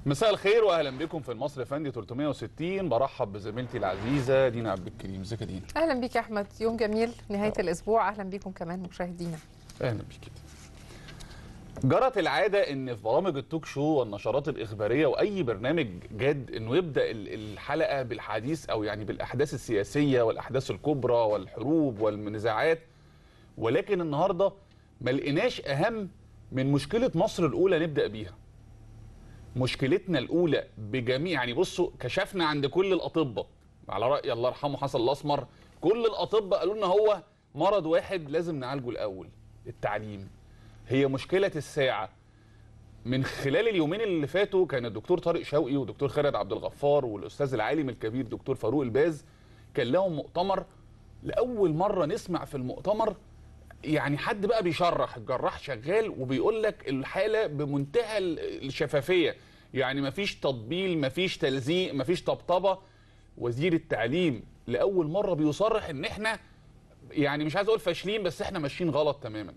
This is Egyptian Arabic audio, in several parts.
مساء الخير واهلا بكم في المصري افندي 360 برحب بزميلتي العزيزه دينا عبد الكريم ازيك يا دينا اهلا بيك يا احمد يوم جميل نهايه الاسبوع اهلا بيكم كمان مشاهدينا اهلا بيك جرت العاده ان في برامج التوك شو والنشرات الاخباريه واي برنامج جاد انه يبدا ال- الحلقه بالحديث او يعني بالاحداث السياسيه والاحداث الكبرى والحروب والنزاعات ولكن النهارده ما لقيناش اهم من مشكله مصر الاولى نبدا بيها مشكلتنا الاولى بجميع يعني بصوا كشفنا عند كل الاطباء على راي الله يرحمه حسن الاسمر كل الاطباء قالوا لنا هو مرض واحد لازم نعالجه الاول التعليم هي مشكله الساعه من خلال اليومين اللي فاتوا كان الدكتور طارق شوقي والدكتور خالد عبد الغفار والاستاذ العالم الكبير دكتور فاروق الباز كان لهم مؤتمر لاول مره نسمع في المؤتمر يعني حد بقى بيشرح الجراح شغال وبيقول لك الحاله بمنتهى ال- الشفافيه يعني مفيش تطبيل مفيش تلزيق مفيش طبطبه وزير التعليم لاول مره بيصرح ان احنا يعني مش عايز اقول فاشلين بس احنا ماشيين غلط تماما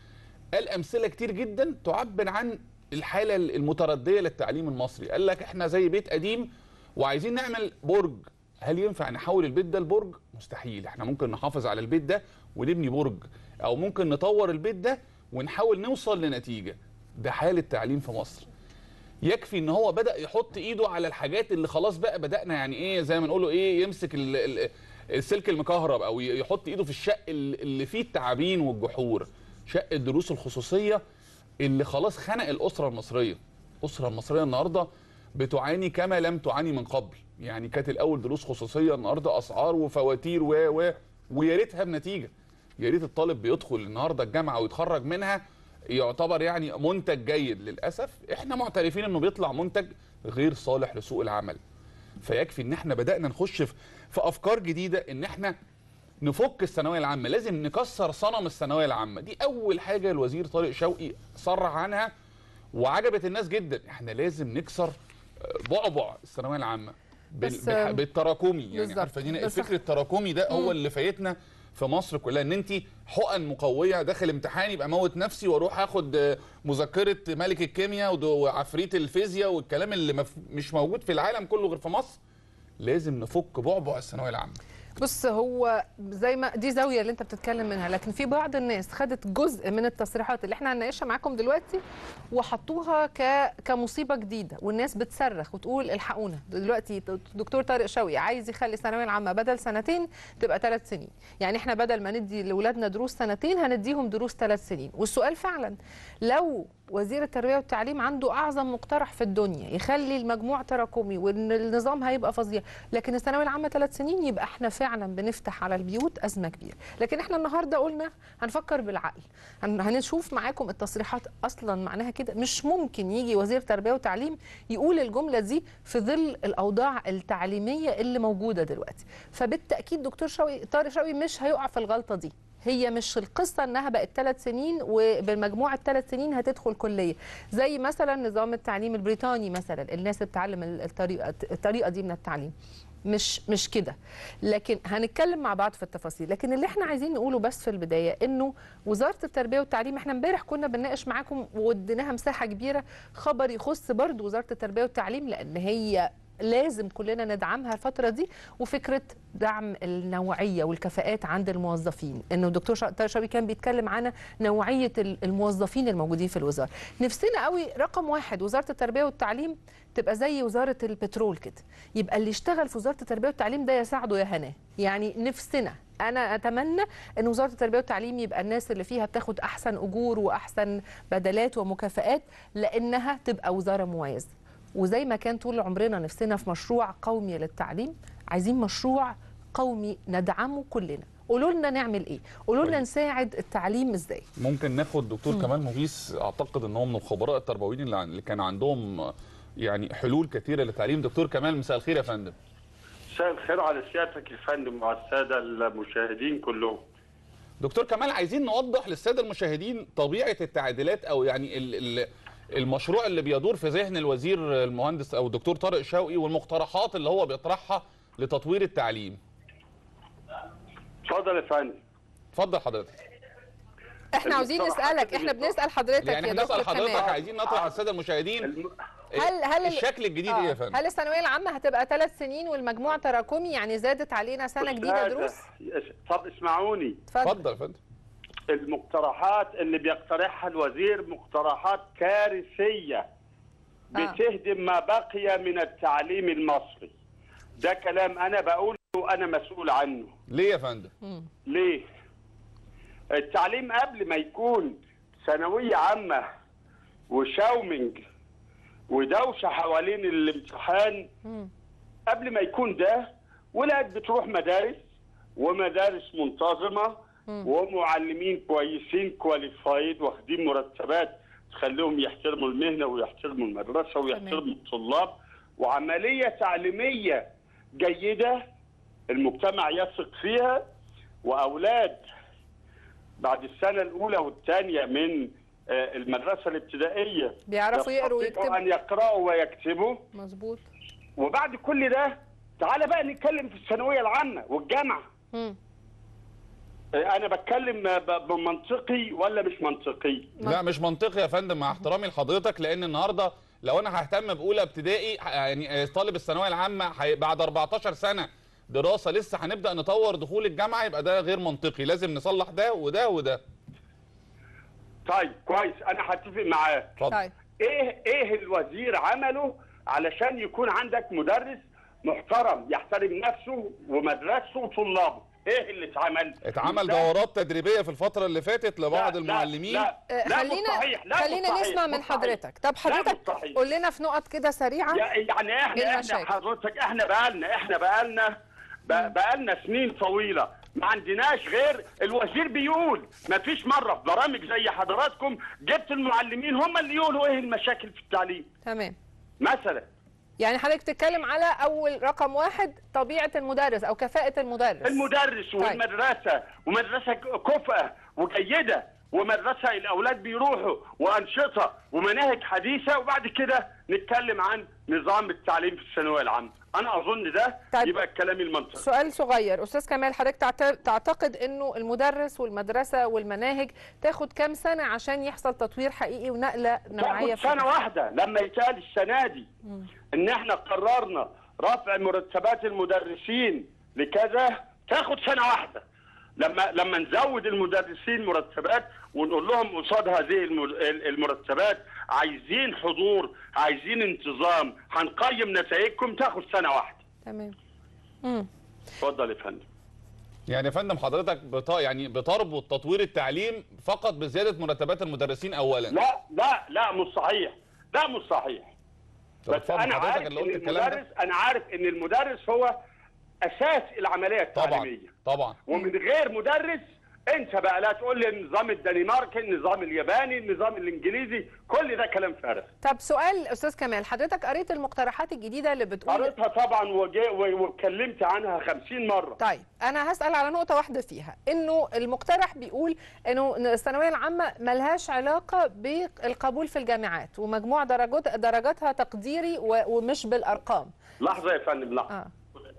قال امثله كتير جدا تعبر عن الحاله المترديه للتعليم المصري قال لك احنا زي بيت قديم وعايزين نعمل برج هل ينفع نحول البيت ده لبرج مستحيل احنا ممكن نحافظ على البيت ده ونبني برج او ممكن نطور البيت ده ونحاول نوصل لنتيجه ده حال التعليم في مصر يكفي ان هو بدا يحط ايده على الحاجات اللي خلاص بقى بدانا يعني ايه زي ما نقوله ايه يمسك ال ال السلك المكهرب او يحط ايده في الشق ال- اللي فيه التعابين والجحور شق الدروس الخصوصيه اللي خلاص خنق الاسره المصريه الاسره المصريه النهارده بتعاني كما لم تعاني من قبل يعني كانت الاول دروس خصوصيه النهارده اسعار وفواتير و و ويا ريتها بنتيجه يا ريت الطالب بيدخل النهارده الجامعه ويتخرج منها يعتبر يعني منتج جيد للاسف احنا معترفين انه بيطلع منتج غير صالح لسوق العمل فيكفي ان احنا بدانا نخش في, في افكار جديده ان احنا نفك الثانويه العامه لازم نكسر صنم الثانويه العامه دي اول حاجه الوزير طارق شوقي صرح عنها وعجبت الناس جدا احنا لازم نكسر آه، بعبع الثانويه العامه بال- بس، بالح- بالتراكمي يعني بالظبط. عارفه دينا بس الفكر التراكمي ده هو مم. اللي فايتنا في مصر كلها ان انت حقن مقويه داخل امتحان يبقى موت نفسي واروح اخد آه، مذكره ملك الكيمياء ود- وعفريت الفيزياء والكلام اللي مف... مش موجود في العالم كله غير في مصر لازم نفك بعبع الثانويه العامه بص هو زي ما دي زاويه اللي انت بتتكلم منها لكن في بعض الناس خدت جزء من التصريحات اللي احنا هنناقشها معاكم دلوقتي وحطوها ك... كمصيبه جديده والناس بتصرخ وتقول الحقونا دلوقتي دكتور طارق شوقي عايز يخلي الثانويه العامه بدل سنتين تبقى ثلاث سنين يعني احنا بدل ما ندي لاولادنا دروس سنتين هنديهم دروس ثلاث سنين والسؤال فعلا لو وزير التربيه والتعليم عنده اعظم مقترح في الدنيا يخلي المجموع تراكمي وان النظام هيبقى فظيع لكن الثانويه العامه ثلاث سنين يبقى احنا فعلا بنفتح على البيوت ازمه كبيره لكن احنا النهارده قلنا هنفكر بالعقل هن- هنشوف معاكم التصريحات اصلا معناها كده مش ممكن يجي وزير تربيه وتعليم يقول الجمله دي في ظل الاوضاع التعليميه اللي موجوده دلوقتي فبالتاكيد دكتور شوقي طارق شوقي مش هيقع في الغلطه دي هي مش القصة انها بقت ثلاث سنين وبالمجموع الثلاث سنين هتدخل كلية زي مثلا نظام التعليم البريطاني مثلا الناس اللي بتتعلم الطريقة الطريقة دي من التعليم مش مش كده لكن هنتكلم مع بعض في التفاصيل لكن اللي احنا عايزين نقوله بس في البدايه انه وزاره التربيه والتعليم احنا امبارح كنا بنناقش معاكم واديناها مساحه كبيره خبر يخص برضو وزاره التربيه والتعليم لان هي لازم كلنا ندعمها الفترة دي وفكرة دعم النوعية والكفاءات عند الموظفين انه الدكتور شا- طارق شوقي كان بيتكلم عن نوعية ال- الموظفين الموجودين في الوزارة نفسنا قوي رقم واحد وزارة التربية والتعليم تبقى زي وزارة البترول كده يبقى اللي يشتغل في وزارة التربية والتعليم ده يساعده يا هناه يعني نفسنا انا اتمنى ان وزاره التربيه والتعليم يبقى الناس اللي فيها بتاخد احسن اجور واحسن بدلات ومكافآت لانها تبقى وزاره مميزه وزي ما كان طول عمرنا نفسنا في مشروع قومي للتعليم عايزين مشروع قومي ندعمه كلنا قولوا لنا نعمل ايه قولوا لنا طيب. نساعد التعليم ازاي ممكن ناخد دكتور كمال مغيث اعتقد ان هو من الخبراء التربويين اللي, عن- اللي كان عندهم آه، يعني حلول كثيره للتعليم دكتور كمال مساء الخير يا فندم مساء الخير على سيادتك يا فندم وعلى الساده المشاهدين كلهم. دكتور كمال عايزين نوضح للساده المشاهدين طبيعه التعديلات او يعني ال ال المشروع اللي بيدور في ذهن الوزير المهندس او الدكتور طارق شوقي والمقترحات اللي هو بيطرحها لتطوير التعليم اتفضل يا فندم. اتفضل حضرتك احنا عاوزين المقترحات نسالك اللي احنا بيطرح- بنسال حضرتك يعني يا احنا دكتور بنسال حضرتك كمال عايزين نطرح للساده المشاهدين الم- هل هل ال- الشكل الجديد آه، ايه يا فندم هل الثانويه العامه هتبقى ثلاث سنين والمجموع تراكمي يعني زادت علينا سنه جديده أستاذة، دروس طب اسمعوني اتفضل اتفضل يا فندم المقترحات اللي بيقترحها الوزير مقترحات كارثية بتهدم ما بقي من التعليم المصري ده كلام أنا بقوله أنا مسؤول عنه ليه يا فندم ليه؟ التعليم قبل ما يكون ثانوية عامة وشاومينج ودوشة حوالين الامتحان قبل ما يكون ده ولاد بتروح مدارس ومدارس منتظمة ومعلمين كويسين كواليفايد واخدين مرتبات تخليهم يحترموا المهنة ويحترموا المدرسة ويحترموا الطلاب وعملية تعليمية جيدة المجتمع يثق فيها وأولاد بعد السنة الأولى والثانية من آه، المدرسة الابتدائية بيعرفوا يقروا يستطيعوا أن ويكتبوا يقرأوا ويكتبوا مظبوط وبعد كل ده تعالى بقى نتكلم في الثانوية العامة والجامعة مم. آه، أنا بتكلم ب- بمنطقي ولا مش منطقي؟ لا مش منطقي يا فندم مع احترامي لحضرتك لان النهارده لو انا ههتم باولى ابتدائي ح- يعني طالب الثانويه العامه هي- بعد 14 سنه دراسه لسه هنبدا نطور دخول الجامعه يبقى ده غير منطقي لازم نصلح ده وده وده طيب كويس أنا هتفق معاه اتفضل طيب ايه ايه الوزير عمله علشان يكون عندك مدرس محترم يحترم نفسه ومدرسته وطلابه ايه اللي اتعمل اتعمل ده- دورات تدريبيه في الفتره اللي فاتت لبعض لا، المعلمين لا آه، لا خلينا مش صحيح لا خلينا مش صحيح، نسمع من مش صحيح. حضرتك طب لا، حضرتك مش صحيح. قول لنا في نقط كده سريعه يا- يعني احنا احنا المشاكل. حضرتك احنا بقالنا احنا بقالنا ب- بقالنا سنين طويله ما عندناش غير الوزير بيقول ما فيش مره في برامج زي حضراتكم جبت المعلمين هم اللي يقولوا ايه المشاكل في التعليم تمام مثلا يعني حضرتك تتكلم على اول رقم واحد طبيعه المدرس او كفاءه المدرس المدرس والمدرسة ومدرسة كفءة وجيدة ومدرسة الأولاد بيروحوا وأنشطة ومناهج حديثة وبعد كده نتكلم عن نظام التعليم في الثانوية العامة أنا أظن ده طيب. يبقى الكلام المنطقي سؤال صغير استاذ كمال حضرتك تعت- تعتقد انه المدرس والمدرسه والمناهج تاخد كام سنه عشان يحصل تطوير حقيقي ونقله نوعيه تاخد سنة واحدة لما يتقال السنة دي إن إحنا قررنا رفع مرتبات المدرسين لكذا تاخد سنة واحدة لما لما نزود المدرسين مرتبات ونقول لهم قصاد هذه الم- المرتبات عايزين حضور عايزين انتظام هنقيم نتائجكم تاخد سنة واحدة تمام مم. اتفضل يا فندم يعني يا فندم حضرتك بط... يعني بتربط تطوير التعليم فقط بزياده مرتبات المدرسين اولا لا لا لا مش صحيح لا مش صحيح طب بس اتفضل انا حضرتك عارف اللي ان قلت الكلام المدرس ده انا عارف ان المدرس هو اساس العمليه طبعا التعليميه طبعا ومن غير مدرس انت بقى لا تقول لي النظام الدنماركي النظام الياباني النظام الانجليزي كل ده كلام فارغ طب سؤال استاذ كمال حضرتك قريت المقترحات الجديده اللي بتقول قريتها طبعا وجي- و- واتكلمت عنها خمسين مره طيب انا هسال على نقطه واحده فيها انه المقترح بيقول انه الثانويه العامه ملهاش علاقه بالقبول في الجامعات ومجموع درجات درجاتها تقديري و- ومش بالارقام لحظه يا فندم لحظه اه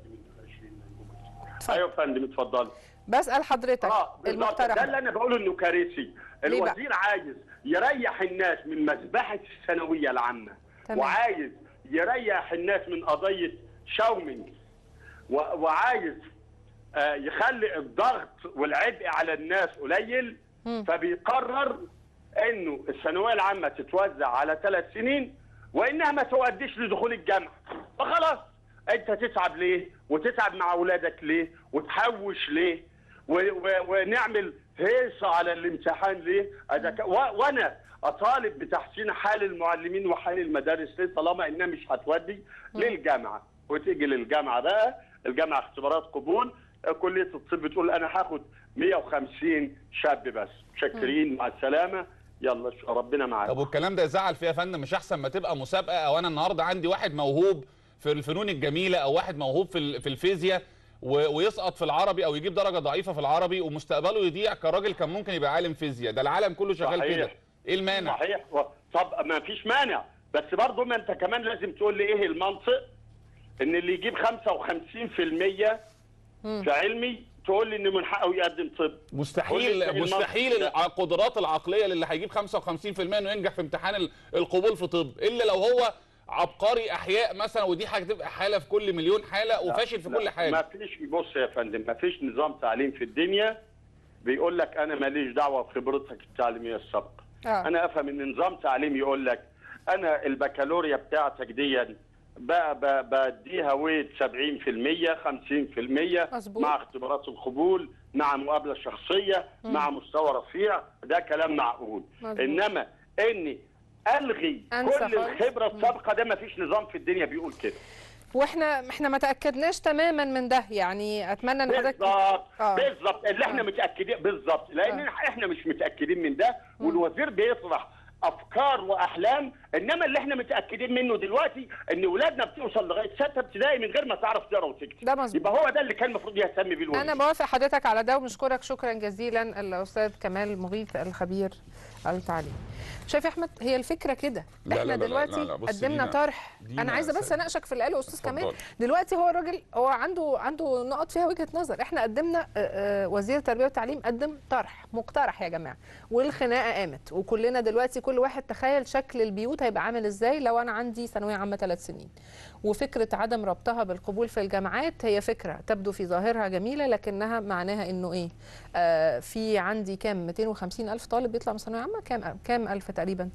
ايوه يا فندم اتفضل بسال حضرتك اه بالظبط المقترح ده اللي ده. انا بقوله انه كارثي ليه بقى؟ الوزير عايز يريح الناس من مذبحه الثانويه العامه تمام. وعايز يريح الناس من قضيه شاومينج و- وعايز آه، يخلي الضغط والعبء على الناس قليل فبيقرر انه الثانويه العامه تتوزع على ثلاث سنين وانها ما تؤديش لدخول الجامعه فخلاص انت تتعب ليه وتتعب مع اولادك ليه وتحوش ليه و و ونعمل هيصه على الامتحان ليه أذا ك- و- وانا اطالب بتحسين حال المعلمين وحال المدارس ليه طالما انها مش هتودي للجامعه وتيجي للجامعه بقى الجامعه اختبارات قبول كليه الطب بتقول انا هاخد 150 شاب بس متشكرين مع السلامه يلا ربنا معاك طب والكلام ده يزعل فيها يا فندم مش احسن ما تبقى مسابقه او انا النهارده عندي واحد موهوب في الفنون الجميله او واحد موهوب في ال- في الفيزياء و- ويسقط في العربي او يجيب درجه ضعيفه في العربي ومستقبله يضيع كراجل كان ممكن يبقى عالم فيزياء ده العالم كله شغال صحيح. كده ايه المانع صحيح و- طب ما فيش مانع بس برضه ما انت كمان لازم تقول لي ايه المنطق ان اللي يجيب 55% في علمي تقول لي ان من حقه يقدم طب قول لي مستحيل إيه مستحيل المنطق ده؟ القدرات العقليه للي هيجيب 55% انه ينجح في امتحان ال- القبول في طب الا لو هو عبقري احياء مثلا ودي حاجه تبقى حاله في كل مليون حاله وفاشل في كل ما حاجه فيش بص يا فندم ما فيش نظام تعليم في الدنيا بيقول لك انا ماليش دعوه بخبرتك التعليميه السابقه آه. انا افهم ان نظام تعليم يقول لك انا البكالوريا بتاعتك دي ب- ب- بديها ويت 70% 50% مظبوط. مع اختبارات القبول مع مقابله شخصيه مع مستوى رفيع ده كلام معقول مظبوط. انما اني الغي أنسى كل خالص. الخبره السابقه ده ما فيش نظام في الدنيا بيقول كده واحنا احنا ما تاكدناش تماما من ده يعني اتمنى ان حضرتك بالظبط آه. بالظبط اللي احنا آه. متاكدين بالظبط لان آه. احنا مش متاكدين من ده والوزير بيطرح افكار واحلام انما اللي احنا متاكدين منه دلوقتي ان اولادنا بتوصل لغايه سته ابتدائي من غير ما تعرف تقرا وتكتب ده مظبوط. يبقى هو ده اللي كان المفروض يهتم بيه الوزير انا بوافق حضرتك على ده وبنشكرك شكرا جزيلا الاستاذ كمال مغيث الخبير التعليم شايف يا احمد هي الفكره كده لا، لا، احنا لا، لا، دلوقتي لا، لا، بص قدمنا دينا- طرح دينا انا عايزه بس سيد. اناقشك في اللي قاله استاذ كمال اتفضل. دلوقتي هو الراجل هو عنده عنده نقط فيها وجهه نظر احنا قدمنا آه، آه، وزير التربيه والتعليم قدم طرح مقترح يا جماعه والخناقه قامت وكلنا دلوقتي كل واحد تخيل شكل البيوت هيبقى عامل ازاي لو انا عندي ثانويه عامه ثلاث سنين وفكره عدم ربطها بالقبول في الجامعات هي فكره تبدو في ظاهرها جميله لكنها معناها انه ايه آه في عندي كام 250 الف طالب بيطلع من ثانويه عامه كام كام الف تقريبا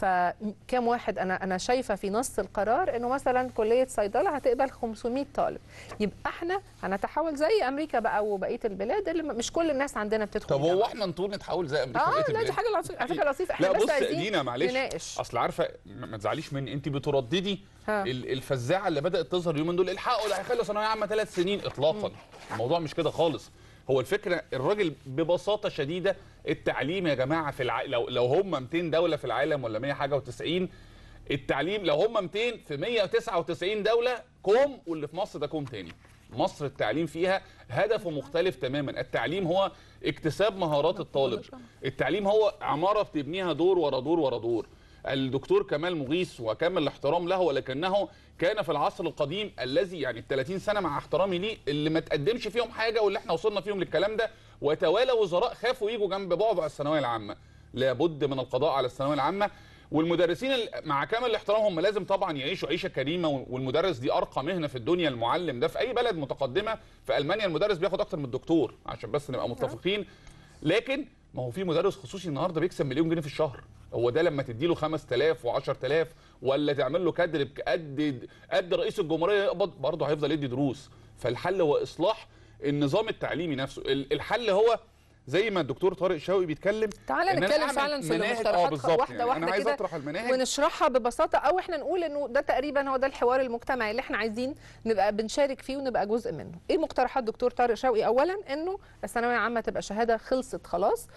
فكام واحد انا انا شايفه في نص القرار انه مثلا كليه صيدله هتقبل 500 طالب يبقى احنا هنتحول زي امريكا بقى وبقيه البلاد اللي مش كل الناس عندنا بتدخل طب هو جامعة. احنا نطول نتحول زي امريكا اه وبقية لا دي البلاد؟ حاجه لطيفه على فكره لطيفه احنا لا بس بص عايزين دينا معلش نناقش اصل عارفه ما ما تزعليش مني انت بترددي ها. ال- الفزاعه اللي بدات تظهر اليومين دول الحقوا ده هيخلوا ثانويه عامه ثلاث سنين اطلاقا الموضوع مش كده خالص هو الفكره الراجل ببساطه شديده التعليم يا جماعه في الع... لو لو هم 200 دوله في العالم ولا 100 حاجه و90 التعليم لو هم 200 في 199 دوله كوم واللي في مصر ده كوم تاني مصر التعليم فيها هدفه مختلف تماما التعليم هو اكتساب مهارات الطالب التعليم هو عماره بتبنيها دور ورا دور ورا دور الدكتور كمال مغيث وكامل الاحترام له ولكنه كان في العصر القديم الذي يعني ال 30 سنه مع احترامي ليه اللي ما تقدمش فيهم حاجه واللي احنا وصلنا فيهم للكلام ده وتوالى وزراء خافوا يجوا جنب بعض الثانويه العامه لابد من القضاء على الثانويه العامه والمدرسين ال- مع كامل الاحترام هم لازم طبعا يعيشوا عيشه كريمه والمدرس دي ارقى مهنه في الدنيا المعلم ده في اي بلد متقدمه في المانيا المدرس بياخد اكتر من الدكتور عشان بس نبقى متفقين لكن ما هو في مدرس خصوصي النهارده بيكسب مليون جنيه في الشهر هو ده لما تدي له 5000 و10000 ولا تعمل له كادر بك- قد قد رئيس الجمهوريه يقبض برضه هيفضل يدي دروس فالحل هو اصلاح النظام التعليمي نفسه ال- الحل هو زي ما الدكتور طارق شوقي بيتكلم تعالى إن أنا نتكلم أعمل فعلا في مناهج- آه المقترحات بالظبط واحده يعني واحده انا عايز كده اطرح المناهج ونشرحها ببساطه او احنا نقول انه ده تقريبا هو ده الحوار المجتمعي اللي احنا عايزين نبقى بنشارك فيه ونبقى جزء منه ايه مقترحات دكتور طارق شوقي اولا انه الثانويه العامه تبقى شهاده خلصت خلاص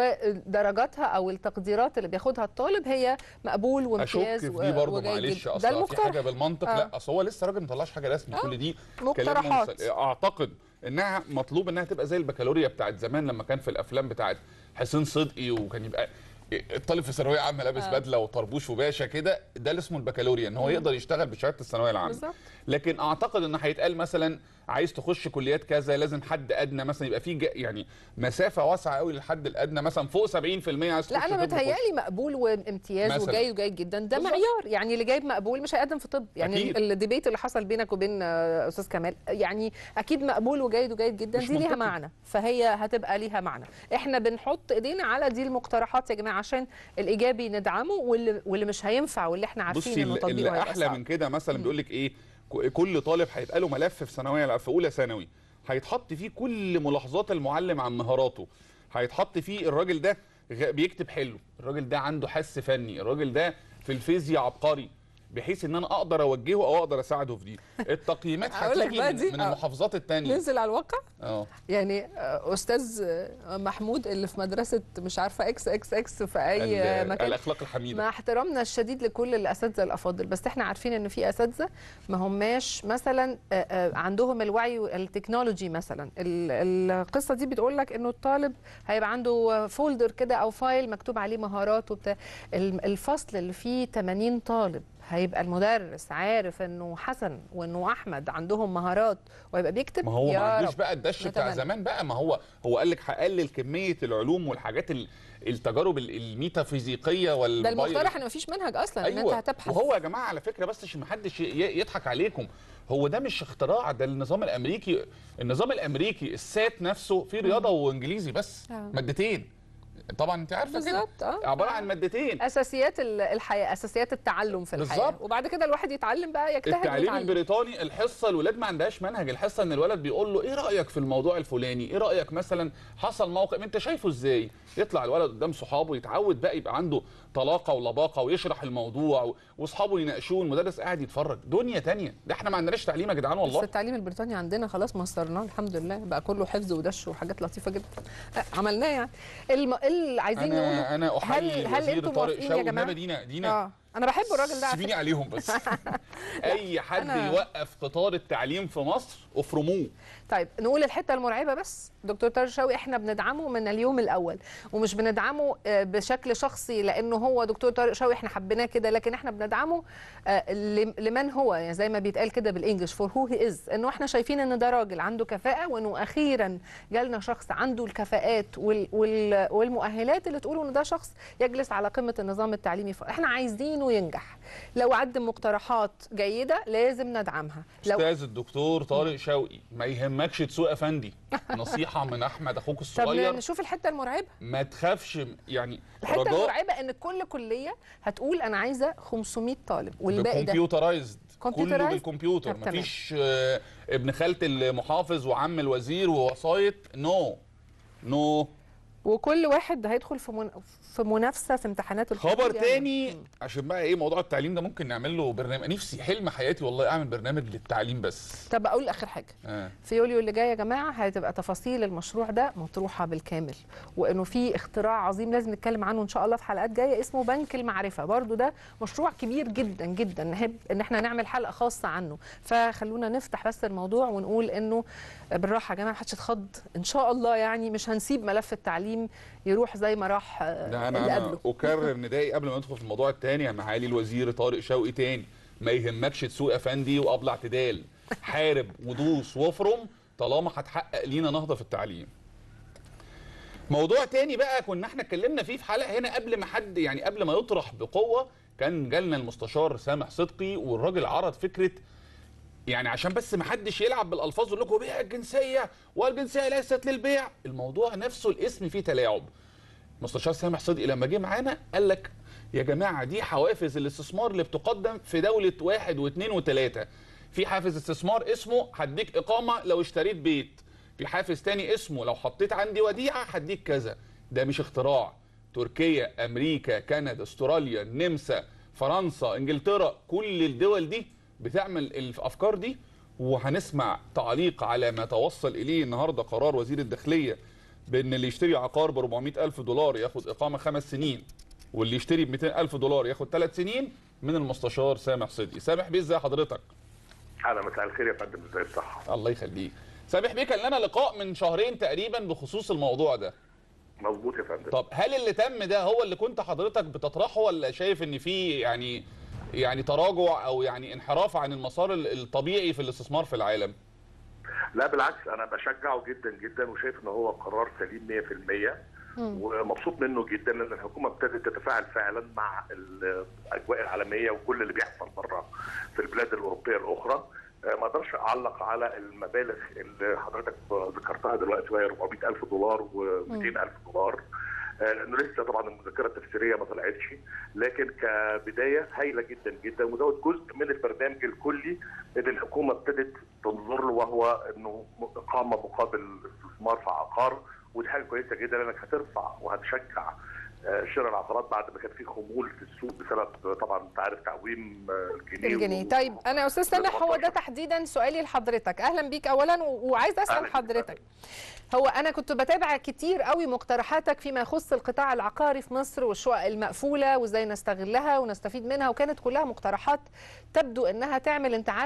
ودرجاتها او التقديرات اللي بياخدها الطالب هي مقبول اشك وامتياز في و- دي برضه وجيد معلش جدا. ده اصل في المقترح حاجه بالمنطق آه. لا اصل هو لسه راجل ما طلعش حاجه رسمي آه. كل دي مقترحات. كلام منسل. اعتقد انها مطلوب انها تبقى زي البكالوريا بتاعت زمان لما كان في الافلام بتاعت حسين صدقي وكان يبقى الطالب في ثانويه عامه لابس آه. بدله وطربوش وباشا كده ده اللي اسمه البكالوريا ان هو يقدر يشتغل بشهاده الثانويه العامه بالظبط. لكن اعتقد ان هيتقال مثلا عايز تخش كليات كذا لازم حد ادنى مثلا يبقى في ج- يعني مسافه واسعه قوي للحد الادنى مثلا فوق 70% عايز لا تخش انا طب خش. متهيألي مقبول وامتياز مثلاً. وجيد وجيد جدا ده بالظبط. معيار يعني اللي جايب مقبول مش هيقدم في طب يعني أكيد. الديبيت اللي حصل بينك وبين آه، استاذ كمال يعني اكيد مقبول وجيد وجيد جدا مش دي ليها منطقي. معنى فهي هتبقى ليها معنى احنا بنحط ايدينا على دي المقترحات يا جماعه عشان الايجابي ندعمه واللي, واللي مش هينفع واللي احنا عارفين بصي انه اللي تطبيقه اللي هيبقى احلى صعب. من كده مثلا بيقول لك ايه ك- كل طالب هيبقى له ملف في ثانويه في اولى ثانوي هيتحط فيه كل ملاحظات المعلم عن مهاراته هيتحط فيه الراجل ده غ- بيكتب حلو الراجل ده عنده حس فني الراجل ده في الفيزياء عبقري بحيث ان انا اقدر اوجهه او اقدر اساعده في دي التقييمات هقول لك هتيجي بقى من, دي، من آه. المحافظات التانية ننزل على الواقع اه يعني آه، استاذ آه، محمود اللي في مدرسه مش عارفه اكس اكس اكس في اي ال- مكان الاخلاق الحميده مع احترامنا الشديد لكل الاساتذه الافاضل بس احنا عارفين ان في اساتذه ما هماش مثلا آه، آه، عندهم الوعي التكنولوجي مثلا ال- القصه دي بتقول لك انه الطالب هيبقى عنده فولدر كده او فايل مكتوب عليه مهارات وبتاع الم- الفصل اللي فيه 80 طالب هيبقى المدرس عارف انه حسن وانه احمد عندهم مهارات وهيبقى بيكتب ما هو يا ما عندوش رب. بقى الدش بتاع نتمنى. زمان بقى ما هو هو قال لك هقلل كميه العلوم والحاجات ال- التجارب ال- الميتافيزيقيه وال ده المقترح ان مفيش منهج اصلا ان انت ايوه هتبحث وهو يا جماعه على فكره بس عشان محدش ي- ي- يضحك عليكم هو ده مش اختراع ده النظام الامريكي النظام الامريكي السات نفسه فيه رياضه وانجليزي بس آه. مادتين طبعا انت عارفه كده بالظبط اه عباره عن مادتين اساسيات ال- الحياه اساسيات التعلم في الحياه بالظبط. وبعد كده الواحد يتعلم بقى يجتهد التعليم ويتعلم البريطاني الحصه الولاد ما عندهاش منهج الحصه ان الولد بيقول له ايه رايك في الموضوع الفلاني ايه رايك مثلا حصل موقف انت شايفه ازاي يطلع الولد قدام صحابه يتعود بقى يبقى عنده طلاقه ولباقه ويشرح الموضوع و- واصحابه يناقشوه المدرس قاعد يتفرج دنيا تانية ده احنا ما عندناش تعليم يا جدعان بس والله التعليم البريطاني عندنا خلاص مصرناه الحمد لله بقى كله حفظ ودش وحاجات لطيفه جدا آه، عملناه يعني الم... اللي عايزين نقوله انا انا احيي هل هل الوزير انتم طارق موافقين يا شوقي جماعه؟ إنما دينا دينا اه انا بحب الراجل ده على سيبيني فكرة. عليهم بس اي حد أنا- يوقف قطار التعليم في مصر افرموه طيب نقول الحته المرعبه بس دكتور طارق شوقي احنا بندعمه من اليوم الاول ومش بندعمه آه، بشكل شخصي لانه هو دكتور طارق شوقي احنا حبيناه كده لكن احنا بندعمه آه، لم- لمن هو يعني زي ما بيتقال كده بالانجلش فور هو هي از انه احنا شايفين ان ده راجل عنده كفاءه وانه اخيرا جالنا شخص عنده الكفاءات وال وال والمؤهلات اللي تقول ان ده شخص يجلس على قمه النظام التعليمي احنا عايزينه ينجح لو قدم مقترحات جيده لازم ندعمها لو استاذ الدكتور طارق شوقي ما يهمكش تسوق افندي نصيحه من احمد اخوك طب الصغير نشوف الحته المرعبه ما تخافش يعني الحته رجاء المرعبه ان كل كليه هتقول انا عايزه 500 طالب والباقي ده كمبيوترايزد كله Computerized؟ بالكمبيوتر طب تمام. مفيش آه، ابن خالة المحافظ وعم الوزير ووسايط نو نو وكل واحد هيدخل في من... في منافسه في امتحانات القبول خبر يعني. تاني عشان بقى ايه موضوع التعليم ده ممكن نعمل له برنامج نفسي حلم حياتي والله اعمل برنامج للتعليم بس طب اقول اخر حاجه آه. في يوليو اللي جاي يا جماعه هتبقى تفاصيل المشروع ده مطروحه بالكامل وانه في اختراع عظيم لازم نتكلم عنه ان شاء الله في حلقات جايه اسمه بنك المعرفه برضو ده مشروع كبير جدا جدا نحب ان احنا نعمل حلقه خاصه عنه فخلونا نفتح بس الموضوع ونقول انه بالراحه يا جماعه محدش يتخض ان شاء الله يعني مش هنسيب ملف التعليم يروح زي ما راح آه، ده اللي انا انا قبله اكرر ندائي قبل ما ندخل في الموضوع التاني يا معالي الوزير طارق شوقي تاني ما يهمكش تسوق افندي وابلع اعتدال حارب ودوس وافرم طالما هتحقق لينا نهضه في التعليم موضوع تاني بقى كنا احنا اتكلمنا فيه في حلقه هنا قبل ما حد يعني قبل ما يطرح بقوه كان جالنا المستشار سامح صدقي والراجل عرض فكره يعني عشان بس ما حدش يلعب بالالفاظ ويقول لكم بيع الجنسيه والجنسيه ليست للبيع الموضوع نفسه الاسم فيه تلاعب مستشار سامح صدقي لما جه معانا قال لك يا جماعه دي حوافز الاستثمار اللي بتقدم في دوله واحد واثنين وثلاثه في حافز استثمار اسمه هديك اقامه لو اشتريت بيت في حافز تاني اسمه لو حطيت عندي وديعه هديك كذا ده مش اختراع تركيا امريكا كندا استراليا النمسا فرنسا انجلترا كل الدول دي بتعمل الافكار دي وهنسمع تعليق على ما توصل اليه النهارده قرار وزير الداخليه بان اللي يشتري عقار ب 400 الف دولار ياخد اقامه خمس سنين واللي يشتري ب 200 الف دولار ياخد ثلاث سنين من المستشار سامح صدقي سامح بيه ازي حضرتك اهلا مساء الخير يا فندم ازي الصحه الله يخليك سامح بيه كان لنا لقاء من شهرين تقريبا بخصوص الموضوع ده مظبوط يا فندم طب هل اللي تم ده هو اللي كنت حضرتك بتطرحه ولا شايف ان في يعني يعني تراجع او يعني انحراف عن المسار ال- الطبيعي في الاستثمار في العالم لا بالعكس انا بشجعه جدا جدا وشايف ان هو قرار سليم 100% ومبسوط منه جدا لان الحكومه ابتدت تتفاعل فعلا مع الاجواء العالميه وكل اللي بيحصل بره في البلاد الاوروبيه الاخرى آه، ما اقدرش اعلق على المبالغ اللي حضرتك ذكرتها دلوقتي وهي 400 الف دولار و200 الف دولار آه، لانه لسه طبعا المذكره التفسيريه ما طلعتش لكن كبدايه هايله جدا جدا ودوت جزء من البرنامج الكلي اللي الحكومه ابتدت تنظر له وهو انه اقامه مقابل استثمار في عقار ودي حاجه كويسه جدا لانك هترفع وهتشجع آه، شراء العقارات بعد ما كان في خمول في السوق بسبب طبعا انت عارف تعويم آه، الجنيه الجنيه و- طيب انا يا استاذ سامح هو ده 18. تحديدا سؤالي لحضرتك اهلا بيك اولا و- وعايز اسال أهلاً بيك. حضرتك هو انا كنت بتابع كتير قوي مقترحاتك فيما يخص القطاع العقاري في مصر والشقق المقفوله وازاي نستغلها ونستفيد منها وكانت كلها مقترحات تبدو انها تعمل انتعاش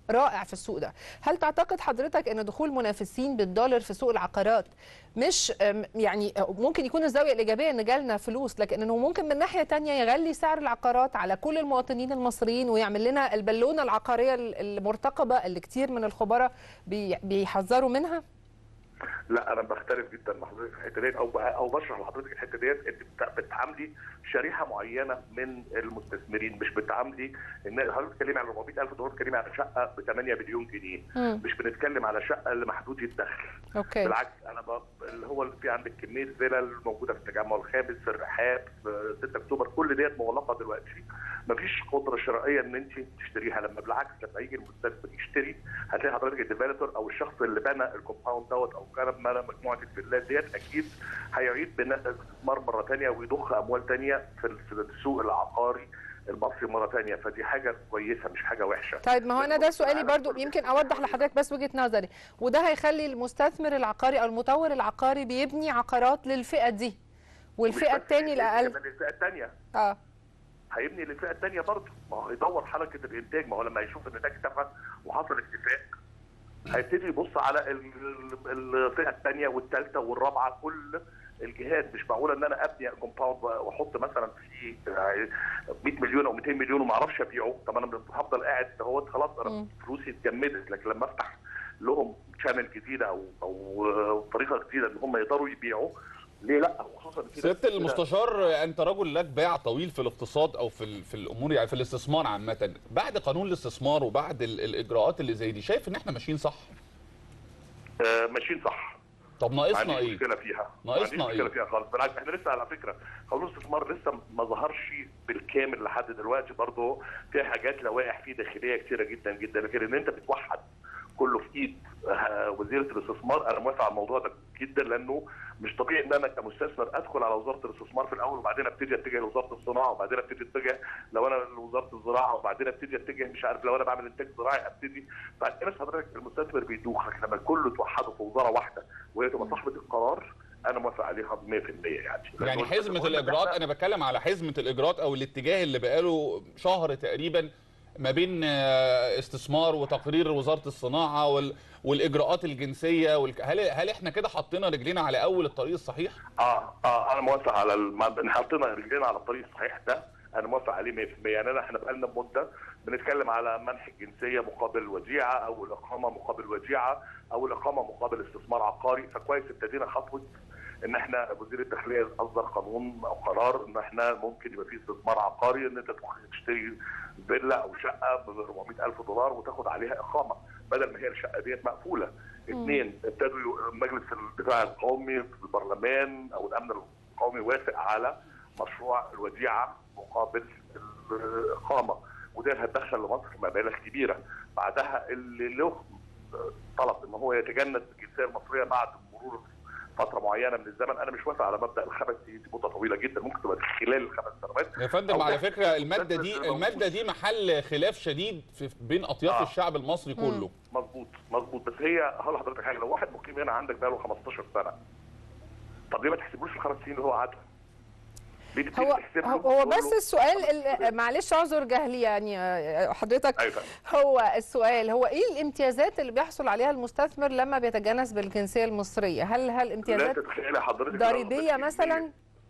رائع في السوق ده هل تعتقد حضرتك ان دخول منافسين بالدولار في سوق العقارات مش أم، يعني ممكن يكون الزاويه الايجابيه ان جالنا فلوس لكن انه ممكن من ناحيه تانية يغلي سعر العقارات على كل المواطنين المصريين ويعمل لنا البالونه العقاريه المرتقبه اللي كتير من الخبراء بي- بيحذروا منها لا انا بختلف جدا مع حضرتك في الحته ديت او او بشرح لحضرتك الحته ديت انت بت- بتعاملي شريحه معينه من المستثمرين مش بتعاملي ان حضرتك بتتكلمي على 400000 دولار بتتكلمي على شقه ب 8 مليون جنيه مم. مش بنتكلم على شقه لمحدود الدخل اوكي بالعكس انا ب... اللي هو اللي في عندك كميه فيلل موجوده في التجمع الخامس في الرحاب في 6 اكتوبر كل ديت مغلقه دلوقتي مفيش قدره شرائيه ان انت تشتريها لما بالعكس لما يجي المستثمر يشتري هتلاقي حضرتك الديفلوبر او الشخص اللي بنى الكومباوند دوت او كان بنى مجموعه الفيلات ديت اكيد هيعيد بناء الاستثمار مره ثانيه ويضخ اموال ثانيه في ال- في السوق العقاري المصري مره ثانيه فدي حاجه كويسه مش حاجه وحشه طيب ما هو انا ده سؤالي برضو يمكن اوضح لحضرتك بس وجهه نظري وده هيخلي المستثمر العقاري او المطور العقاري بيبني عقارات للفئه دي والفئه الثاني الاقل كمان الفئه الثانيه اه هيبني للفئه الثانيه برضه ما هو هيدور حركه الانتاج ما هو لما يشوف ان ده اكتفى وحصل اتفاق هيبتدي يبص على ال- ال- الفئه الثانيه والثالثه والرابعه كل الجهات مش معقوله ان انا ابني كومباوند واحط مثلا فيه 100 مليون او 200 مليون وما اعرفش ابيعه طب انا هفضل قاعد هو خلاص مم. انا فلوسي اتجمدت لكن لما افتح لهم شانل جديده او او طريقه جديده ان هم يقدروا يبيعوا ليه لا وخصوصا في ناس سياده كده- المستشار انت رجل لك باع طويل في الاقتصاد او في ال- في الامور يعني في الاستثمار عامه بعد قانون الاستثمار وبعد ال- الاجراءات اللي زي دي شايف ان احنا ماشيين صح آه، ماشيين صح طب ما ناقصنا عنديش ايه مشكله فيها ناقصنا ما عنديش مشكله إيه؟ فيها خالص بالعكس احنا لسه على فكره قانون الاستثمار لسه ما ظهرش بالكامل لحد دلوقتي برضه فيها حاجات لوائح فيه داخليه كتيره جدا جدا لكن ان انت بتوحد كله في ايد آه، وزيره الاستثمار انا موافق على الموضوع ده جدا لانه مش طبيعي ان انا كمستثمر ادخل على وزاره الاستثمار في الاول وبعدين ابتدي اتجه لوزاره الصناعه وبعدين ابتدي اتجه لو انا لوزاره الزراعه وبعدين ابتدي اتجه مش عارف لو انا بعمل انتاج زراعي ابتدي بعد كده حضرتك المستثمر بيدوخ لكن لما الكل توحدوا في وزاره واحده وهي تبقى صاحبه القرار انا موافق عليها ب 100% يعني يعني لأنه حزمه المهم إن الاجراءات إحنا- انا بتكلم على حزمه الاجراءات او الاتجاه اللي بقاله شهر تقريبا ما بين آه، استثمار وتقرير وزاره الصناعه وال... والاجراءات الجنسيه وال... هل هل احنا كده حطينا رجلينا على اول الطريق الصحيح؟ اه اه انا موافق على الم... إن حطينا رجلينا على الطريق الصحيح ده انا موافق عليه 100% يعني انا احنا بقالنا مده بنتكلم على منح الجنسيه مقابل وديعه او الاقامه مقابل وديعه او الاقامه مقابل استثمار عقاري فكويس ابتدينا خطوه ان احنا وزير الداخليه اصدر قانون او قرار ان احنا ممكن يبقى فيه استثمار عقاري ان انت تروح تشتري فيلا او شقه ب 400000 دولار وتاخد عليها اقامه بدل ما هي الشقه ديت مقفوله. اثنين ابتدوا ي- مجلس الدفاع القومي في البرلمان او الامن القومي وافق على مشروع الوديعه مقابل الاقامه وده هتدخل لمصر مبالغ كبيره بعدها اللي له طلب ان هو يتجنب الجنسيه المصريه بعد مرور فتره معينه من الزمن انا مش موافق على مبدا الخمس سنين دي مده طويله جدا ممكن تبقى خلال الخمس سنوات يا فندم أو على ده- فكره الماده بس دي موجود. الماده دي محل خلاف شديد في بين اطياف آه. الشعب المصري كله مظبوط مظبوط بس هي هقول لحضرتك حاجه لو واحد مقيم هنا عندك بقاله 15 سنه طب ليه ما تحسبوش الخمس سنين اللي هو قعدهم؟ ليه تبتدي هو تحسب له هو تقول بس له- السؤال ال- معلش اعذر جهلي يعني آه، حضرتك ايوه فندم. هو السؤال هو ايه الامتيازات اللي بيحصل عليها المستثمر لما بيتجنس بالجنسيه المصريه هل هل لا امتيازات تتخيلي حضرتك ضريبيه لو- مثلا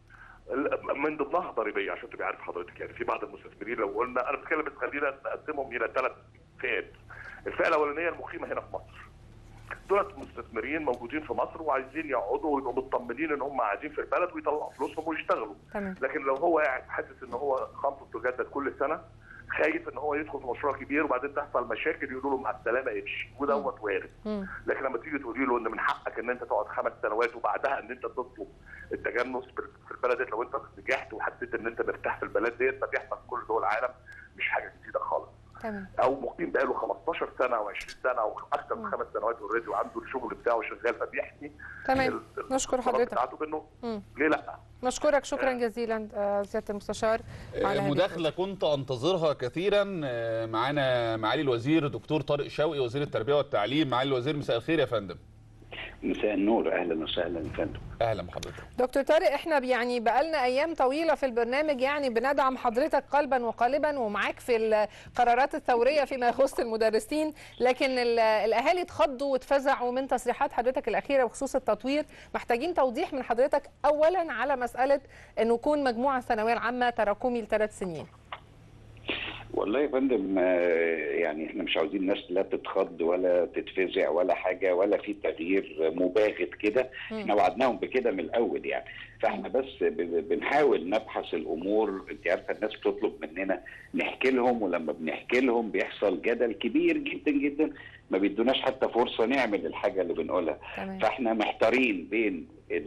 من ضمنها ضريبيه عشان تبقى عارف حضرتك يعني في بعض المستثمرين لو قلنا انا بتكلم بس خلينا نقسمهم الى ثلاث فئات. الفئه الاولانيه المقيمه هنا في مصر. دولت مستثمرين موجودين في مصر وعايزين يقعدوا ويبقوا مطمنين ان هم قاعدين في البلد ويطلعوا فلوسهم ويشتغلوا. تمام لكن لو هو قاعد حاسس ان هو خمسه تجدد كل سنه خايف ان هو يدخل في مشروع كبير وبعدين تحصل مشاكل يقولوا له مع السلامه امشي ودوت وارد. مم. لكن لما تيجي تقولي له ان من حقك ان انت تقعد خمس سنوات وبعدها ان انت تطلب التجنس في في البلد ديت لو انت نجحت وحسيت ان انت مرتاح في البلد ديت ما بيحصل في كل دول العالم مش حاجه جديده خالص تمام او مقيم بقاله 15 سنه او 20 سنه او اكثر من خمس سنوات اوريدي وعنده الشغل بتاعه شغال فبيحكي تمام ال- نشكر القرارات حضرتك بتاعته بانه مم. ليه لا؟ نشكرك شكرا جزيلا آه، سياده المستشار على هذه مداخله كنت انتظرها كثيرا آه، معانا معالي الوزير دكتور طارق شوقي وزير التربيه والتعليم معالي الوزير مساء الخير يا فندم مساء النور اهلا وسهلا يا فندم اهلا بحضرتك دكتور طارق احنا يعني بقالنا ايام طويله في البرنامج يعني بندعم حضرتك قلبا وقالبا ومعاك في القرارات الثوريه فيما يخص المدرسين لكن ال- الاهالي اتخضوا واتفزعوا من تصريحات حضرتك الاخيره بخصوص التطوير محتاجين توضيح من حضرتك اولا على مساله انه يكون مجموع الثانويه العامه تراكمي لثلاث سنين والله يا فندم آه، يعني احنا مش عاوزين الناس لا تتخض ولا تتفزع ولا حاجه ولا في تغيير مباغت كده احنا وعدناهم بكده من الاول يعني فاحنا بس ب- بنحاول نبحث الامور انت عارفه الناس بتطلب مننا نحكي لهم ولما بنحكي لهم بيحصل جدل كبير جدا جدا ما بيدوناش حتى فرصه نعمل الحاجه اللي بنقولها تمام فاحنا محتارين بين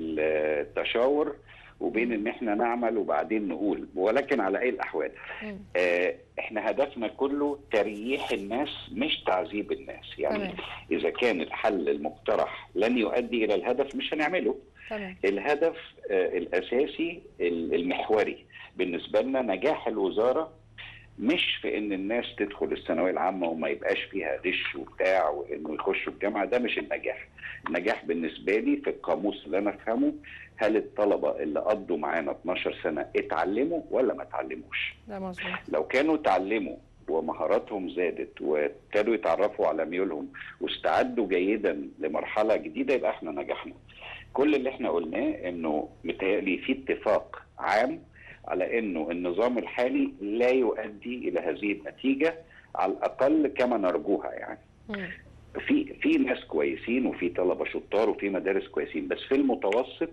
التشاور وبين ان احنا نعمل وبعدين نقول ولكن على اي الاحوال مم. آه، احنا هدفنا كله ترييح الناس مش تعذيب الناس يعني تمام. اذا كان الحل المقترح لن يؤدي الى الهدف مش هنعمله تمام الهدف آه، الاساسي ال- المحوري بالنسبه لنا نجاح الوزاره مش في ان الناس تدخل الثانويه العامه وما يبقاش فيها غش وبتاع وانه يخشوا الجامعه ده مش النجاح النجاح بالنسبه لي في القاموس اللي انا افهمه هل الطلبه اللي قضوا معانا 12 سنه اتعلموا ولا ما اتعلموش ده مظبوط لو كانوا اتعلموا ومهاراتهم زادت وابتدوا يتعرفوا على ميولهم واستعدوا جيدا لمرحله جديده يبقى احنا نجحنا. كل اللي احنا قلناه انه متهيألي في اتفاق عام على انه النظام الحالي لا يؤدي الى هذه النتيجه على الاقل كما نرجوها يعني. مم. في في ناس كويسين وفي طلبه شطار وفي مدارس كويسين بس في المتوسط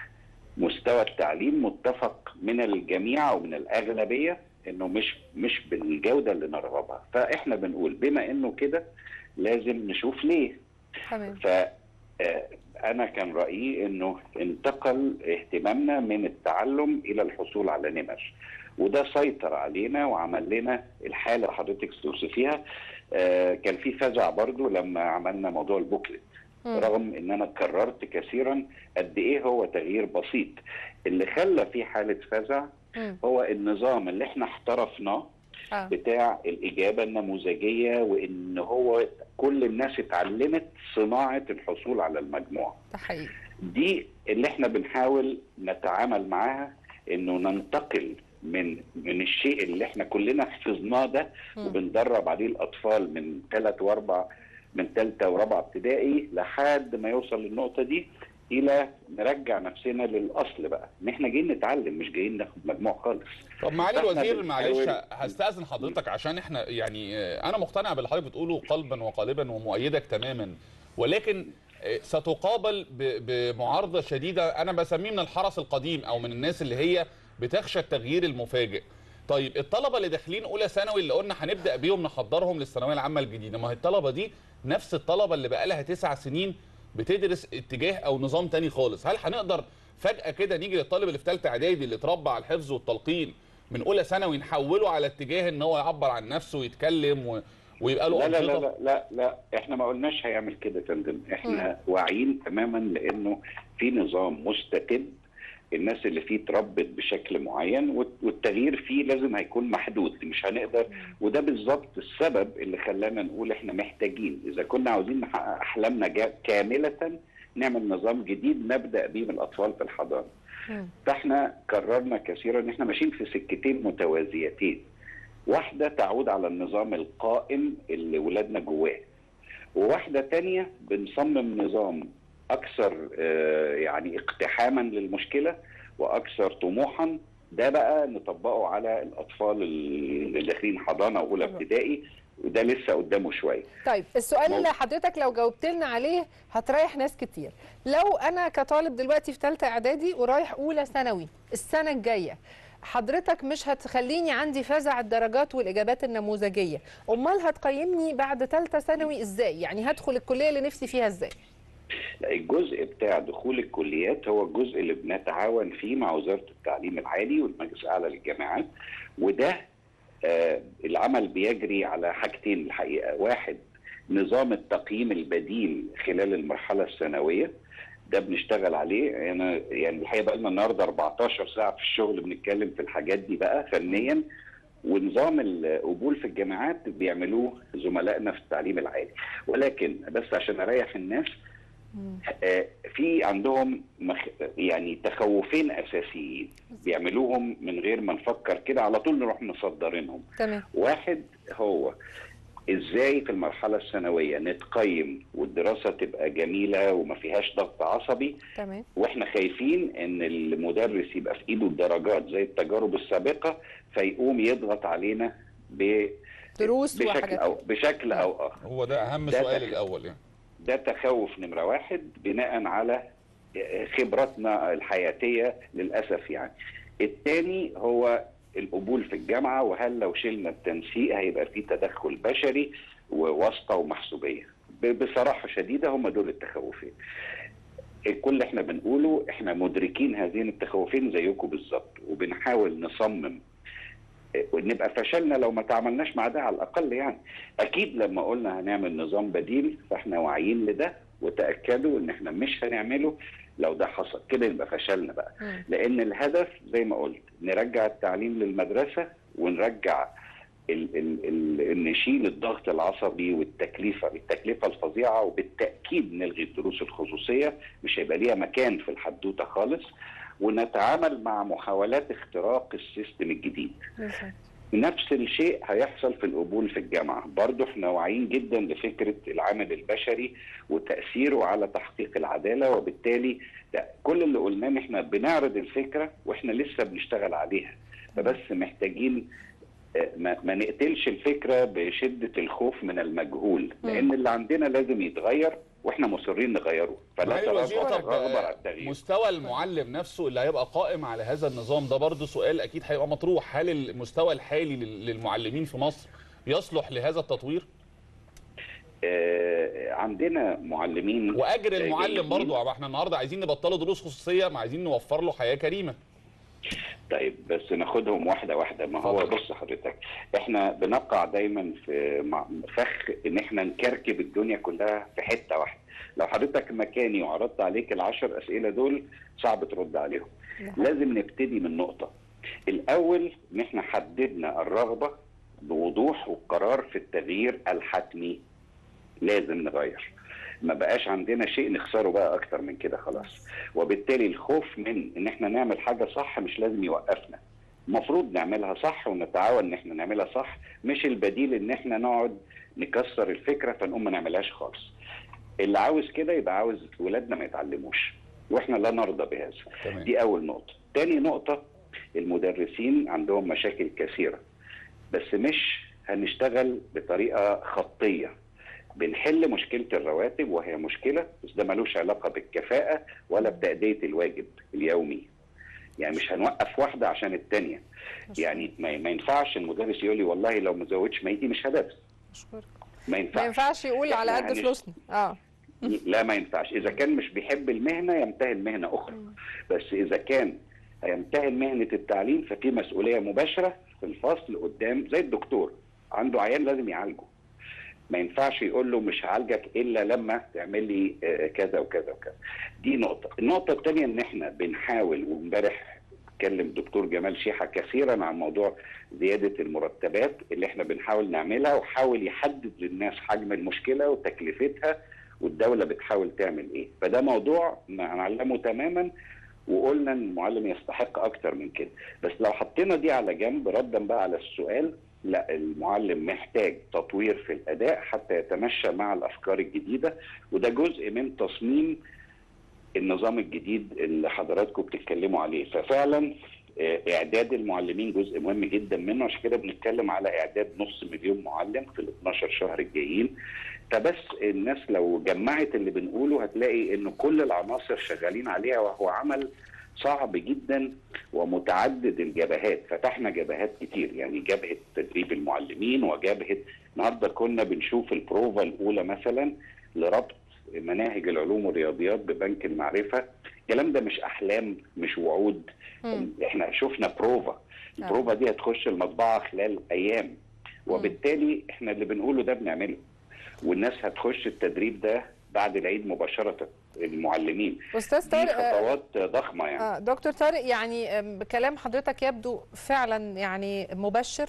مستوى التعليم متفق من الجميع ومن الاغلبيه انه مش مش بالجوده اللي نرغبها فاحنا بنقول بما انه كده لازم نشوف ليه تمام ف آه، انا كان رايي انه انتقل اهتمامنا من التعلم الى الحصول على نمر وده سيطر علينا وعمل لنا الحاله اللي حضرتك توصفيها آه، كان في فزع برضو لما عملنا موضوع البوكلت مم. رغم ان انا كررت كثيرا قد ايه هو تغيير بسيط اللي خلى في حاله فزع مم. هو النظام اللي احنا احترفناه اه بتاع الإجابة النموذجية وإن هو كل الناس اتعلمت صناعة الحصول على المجموع ده حقيقي دي اللي احنا بنحاول نتعامل معاها إنه ننتقل من من الشيء اللي احنا كلنا حفظناه ده مم. وبندرب عليه الأطفال من ثلاث وأربع من ثالثة ورابعة ابتدائي لحد ما يوصل للنقطة دي إلى نرجع نفسنا للأصل بقى إن احنا جايين نتعلم مش جايين ناخد مجموع خالص طب معالي فإحنا الوزير بنحاول- معلش هستأذن حضرتك عشان احنا يعني آه، انا مقتنع باللي حضرتك بتقوله قلبا وقالبا ومؤيدك تماما ولكن آه، ستقابل ب- بمعارضه شديده انا بسميه من الحرس القديم او من الناس اللي هي بتخشى التغيير المفاجئ. طيب الطلبه اللي داخلين اولى ثانوي اللي قلنا هنبدا بيهم نحضرهم للثانويه العامه الجديده، ما هي الطلبه دي نفس الطلبه اللي بقى لها تسع سنين بتدرس اتجاه او نظام تاني خالص، هل هنقدر فجاه كده نيجي للطالب اللي في ثالثه اعدادي اللي اتربى على الحفظ والتلقين من اولى ثانوي نحوله على اتجاه ان هو يعبر عن نفسه ويتكلم و... ويبقى له لا لا لا أنشطة؟ لا لا لا احنا ما قلناش هيعمل كده يا فندم احنا واعيين تماما لانه في نظام مستتب الناس اللي فيه اتربت بشكل معين والت- والتغيير فيه لازم هيكون محدود مش هنقدر وده بالظبط السبب اللي خلانا نقول احنا محتاجين اذا كنا عاوزين نحقق احلامنا جا- كامله نعمل نظام جديد نبدا بيه من الاطفال في الحضانه مم. فاحنا قررنا كثيرا ان احنا ماشيين في سكتين متوازيتين واحده تعود على النظام القائم اللي ولادنا جواه وواحده تانية بنصمم نظام اكثر آه، يعني اقتحاما للمشكله واكثر طموحا ده بقى نطبقه على الاطفال اللي داخلين حضانه واولى حلو. ابتدائي وده لسه قدامه شويه طيب السؤال مو- اللي حضرتك لو جاوبت لنا عليه هتريح ناس كتير لو انا كطالب دلوقتي في ثالثه اعدادي ورايح اولى ثانوي السنه الجايه حضرتك مش هتخليني عندي فزع الدرجات والاجابات النموذجيه امال هتقيمني بعد ثالثه ثانوي ازاي يعني هدخل الكليه اللي نفسي فيها ازاي لا، الجزء بتاع دخول الكليات هو الجزء اللي بنتعاون فيه مع وزاره التعليم العالي والمجلس الاعلى للجامعات وده آه العمل بيجري على حاجتين الحقيقه واحد نظام التقييم البديل خلال المرحله الثانويه ده بنشتغل عليه انا يعني الحقيقه بقى لنا النهارده 14 ساعه في الشغل بنتكلم في الحاجات دي بقى فنيا ونظام القبول في الجامعات بيعملوه زملائنا في التعليم العالي ولكن بس عشان اريح الناس آه، في عندهم مخ... يعني تخوفين اساسيين بيعملوهم من غير ما نفكر كده على طول نروح مصدرينهم تمام واحد هو ازاي في المرحله الثانويه نتقيم والدراسه تبقى جميله وما فيهاش ضغط عصبي تمام واحنا خايفين ان المدرس يبقى في ايده الدرجات زي التجارب السابقه فيقوم يضغط علينا ب دروس بشكل وحاجات او بشكل او اخر هو ده اهم ده سؤال تخ- الاول يعني ده تخوف نمرة واحد بناء على خبراتنا الحياتية للأسف يعني الثاني هو القبول في الجامعة وهل لو شلنا التنسيق هيبقى في تدخل بشري وواسطة ومحسوبية ب- بصراحة شديدة هم دول التخوفين كل اللي احنا بنقوله احنا مدركين هذين التخوفين زيكم بالظبط وبنحاول نصمم ونبقى فشلنا لو ما تعاملناش مع ده على الاقل يعني اكيد لما قلنا هنعمل نظام بديل فاحنا واعيين لده وتاكدوا ان احنا مش هنعمله لو ده حصل كده يبقى فشلنا بقى مم. لان الهدف زي ما قلت نرجع التعليم للمدرسه ونرجع ال ال ال نشيل الضغط العصبي والتكلفه التكلفه الفظيعه وبالتاكيد نلغي الدروس الخصوصيه مش هيبقى ليها مكان في الحدوته خالص ونتعامل مع محاولات اختراق السيستم الجديد بالظبط. نفس الشيء هيحصل في القبول في الجامعة برضو احنا واعيين جدا لفكرة العامل البشري وتأثيره على تحقيق العدالة وبالتالي لا كل اللي قلناه ان احنا بنعرض الفكرة واحنا لسه بنشتغل عليها فبس محتاجين آه، ما, ما نقتلش الفكرة بشدة الخوف من المجهول لأن اللي عندنا لازم يتغير واحنا مصرين نغيره فلا معالي الوزير تراجع طب الرغبة على التغيير مستوى المعلم نفسه اللي هيبقى قائم على هذا النظام ده برضه سؤال اكيد هيبقى مطروح هل المستوى الحالي لل- للمعلمين في مصر يصلح لهذا التطوير آه، عندنا معلمين واجر آه، المعلم جيدين. برضه ما احنا النهارده عايزين نبطله دروس خصوصيه ما عايزين نوفر له حياه كريمه طيب بس ناخدهم واحده واحده ما هو اتفضل. بص حضرتك احنا بنقع دايما في مع- فخ ان احنا نكركب الدنيا كلها في حته واحده لو حضرتك مكاني وعرضت عليك العشر اسئله دول صعب ترد عليهم لازم نبتدي من نقطه الاول ان احنا حددنا الرغبه بوضوح والقرار في التغيير الحتمي لازم نغير ما بقاش عندنا شيء نخسره بقى اكتر من كده خلاص وبالتالي الخوف من ان احنا نعمل حاجه صح مش لازم يوقفنا المفروض نعملها صح ونتعاون ان احنا نعملها صح مش البديل ان احنا نقعد نكسر الفكره فنقوم ما نعملهاش خالص اللي عاوز كده يبقى عاوز ولادنا ما يتعلموش واحنا لا نرضى بهذا تمام دي اول نقطه تاني نقطه المدرسين عندهم مشاكل كثيره بس مش هنشتغل بطريقه خطيه بنحل مشكله الرواتب وهي مشكله بس ده ملوش علاقه بالكفاءه ولا بتاديه الواجب اليومي يعني مش هنوقف واحده عشان الثانيه يعني ما ما ينفعش المدرس يقول لي والله لو ما زودش ميتي مش هدرس أشكرك. ما ينفعش ما ينفعش يقول على إحنا قد هنش- فلوسنا اه لا ما ينفعش اذا كان مش بيحب المهنه يمتهن مهنه اخرى بس اذا كان هيمتهن مهنه التعليم ففي مسؤوليه مباشره في الفصل قدام زي الدكتور عنده عيان لازم يعالجه ما ينفعش يقول له مش هعالجك الا لما تعمل لي آه، كذا وكذا وكذا دي نقطه النقطه الثانيه ان احنا بنحاول وامبارح اتكلم دكتور جمال شيحه كثيرا عن موضوع زياده المرتبات اللي احنا بنحاول نعملها وحاول يحدد للناس حجم المشكله وتكلفتها والدوله بتحاول تعمل ايه فده موضوع ما هنعلمه تماما وقلنا ان المعلم يستحق اكتر من كده بس لو حطينا دي على جنب ردا بقى على السؤال لا المعلم محتاج تطوير في الاداء حتى يتمشى مع الافكار الجديده وده جزء من تصميم النظام الجديد اللي حضراتكم بتتكلموا عليه ففعلا آه، اعداد المعلمين جزء مهم جدا منه عشان كده بنتكلم على اعداد نص مليون معلم في ال 12 شهر الجايين فبس الناس لو جمعت اللي بنقوله هتلاقي ان كل العناصر شغالين عليها وهو عمل صعب جدا ومتعدد الجبهات فتحنا جبهات كتير يعني جبهه تدريب المعلمين وجبهه النهارده كنا بنشوف البروفا الاولى مثلا لربط مناهج العلوم والرياضيات ببنك المعرفه الكلام ده مش احلام مش وعود مم. احنا شفنا بروفا البروفا دي هتخش المطبعه خلال ايام وبالتالي احنا اللي بنقوله ده بنعمله والناس هتخش التدريب ده بعد العيد مباشره المعلمين استاذ دي طارق آه، خطوات ضخمه يعني آه دكتور طارق يعني آم، بكلام حضرتك يبدو فعلا يعني مبشر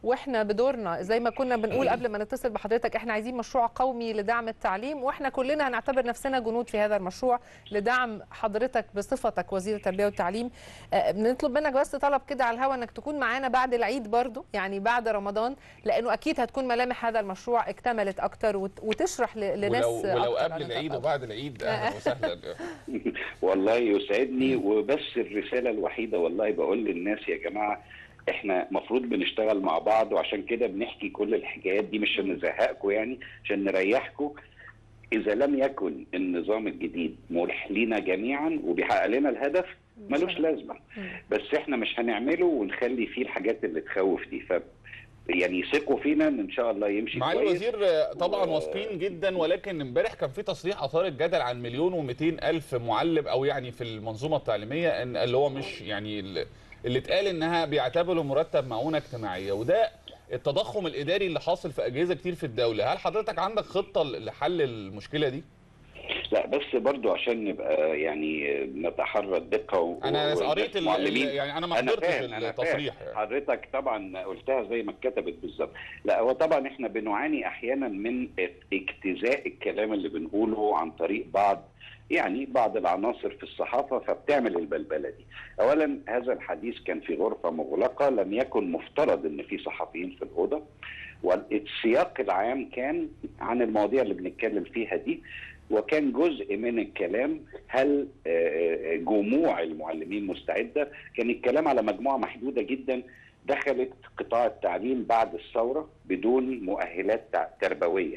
واحنا بدورنا زي ما كنا بنقول قبل ما نتصل بحضرتك احنا عايزين مشروع قومي لدعم التعليم واحنا كلنا هنعتبر نفسنا جنود في هذا المشروع لدعم حضرتك بصفتك وزير التربيه والتعليم آه، بنطلب منك بس طلب كده على الهوا انك تكون معانا بعد العيد برضو يعني بعد رمضان لانه اكيد هتكون ملامح هذا المشروع اكتملت اكتر وت- وتشرح ل- لناس ولو ولو أكتر عن قبل العيد الثقافة. وبعد العيد اهلا وسهلا والله يسعدني وبس الرساله الوحيده والله بقول للناس يا جماعه احنا مفروض بنشتغل مع بعض وعشان كده بنحكي كل الحكايات دي مش عشان نزهقكم يعني عشان نريحكم اذا لم يكن النظام الجديد مريح لينا جميعا وبيحقق لنا الهدف ملوش لازمه بس احنا مش هنعمله ونخلي فيه الحاجات اللي تخوف دي ف يعني يثقوا فينا ان ان شاء الله يمشي معالي كويس الوزير آه، طبعا و- واثقين جدا ولكن امبارح كان في تصريح اثار الجدل عن مليون و الف معلم او يعني في المنظومه التعليميه ان اللي هو مش يعني ال- اللي اتقال انها بيعتبروا مرتب معونه اجتماعيه وده التضخم الاداري اللي حاصل في اجهزه كتير في الدوله هل حضرتك عندك خطه لحل المشكله دي لا بس برضو عشان نبقى يعني نتحرى الدقه و... انا و- قريت ال- المعلمين. ال- يعني انا ما أنا حضرتش فاهم، أنا التصريح فاهم. حضرتك طبعا قلتها زي ما اتكتبت بالظبط لا هو طبعا احنا بنعاني احيانا من اجتزاء الكلام اللي بنقوله عن طريق بعض يعني بعض العناصر في الصحافه فبتعمل البلبله دي. اولا هذا الحديث كان في غرفه مغلقه لم يكن مفترض ان في صحفيين في الاوضه والسياق العام كان عن المواضيع اللي بنتكلم فيها دي وكان جزء من الكلام هل آه، جموع المعلمين مستعده؟ كان الكلام على مجموعه محدوده جدا دخلت قطاع التعليم بعد الثوره بدون مؤهلات تع- تربويه.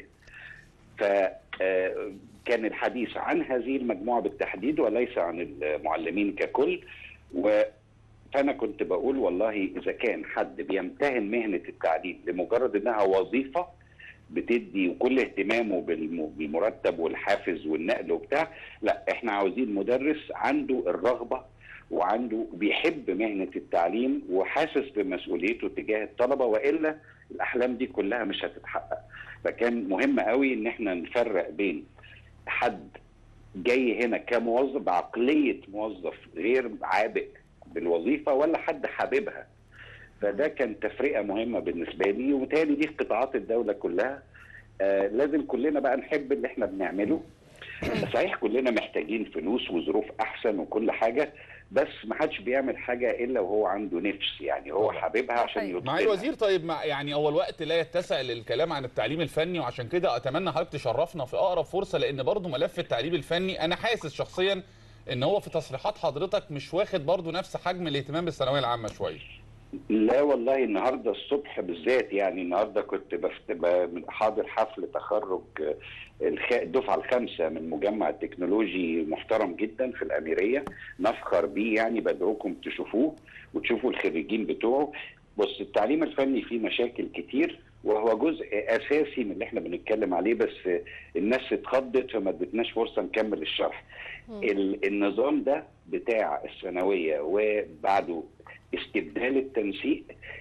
فكان الحديث عن هذه المجموعه بالتحديد وليس عن المعلمين ككل و فانا كنت بقول والله اذا كان حد بيمتهن مهنه التعليم لمجرد انها وظيفه بتدي وكل اهتمامه بالم- بالمرتب والحافز والنقل وبتاع لا احنا عاوزين مدرس عنده الرغبه وعنده بيحب مهنه التعليم وحاسس بمسؤوليته تجاه الطلبه والا الاحلام دي كلها مش هتتحقق فكان مهم قوي ان احنا نفرق بين حد جاي هنا كموظف بعقليه موظف غير عابئ بالوظيفه ولا حد حاببها فده كان تفرقه مهمه بالنسبه لي وبالتالي دي في قطاعات الدوله كلها آه لازم كلنا بقى نحب اللي احنا بنعمله صحيح كلنا محتاجين فلوس وظروف احسن وكل حاجه بس ما حدش بيعمل حاجه الا وهو عنده نفس يعني هو طبعا. حاببها عشان صحيح. يتقنها معالي الوزير طيب مع يعني هو الوقت لا يتسع للكلام عن التعليم الفني وعشان كده اتمنى حضرتك تشرفنا في اقرب فرصه لان برضو ملف التعليم الفني انا حاسس شخصيا ان هو في تصريحات حضرتك مش واخد برضو نفس حجم الاهتمام بالثانويه العامه شويه لا والله النهارده الصبح بالذات يعني النهارده كنت بفت- ب- حاضر حفل تخرج آه، الخ- الدفعه الخامسه من مجمع التكنولوجي محترم جدا في الاميريه نفخر بيه يعني بدعوكم تشوفوه وتشوفوا الخريجين بتوعه بص التعليم الفني فيه مشاكل كتير وهو جزء اساسي من اللي احنا بنتكلم عليه بس الناس اتخضت فما ادتناش فرصه نكمل الشرح ال- النظام ده بتاع الثانويه وبعده استبدال التنسيق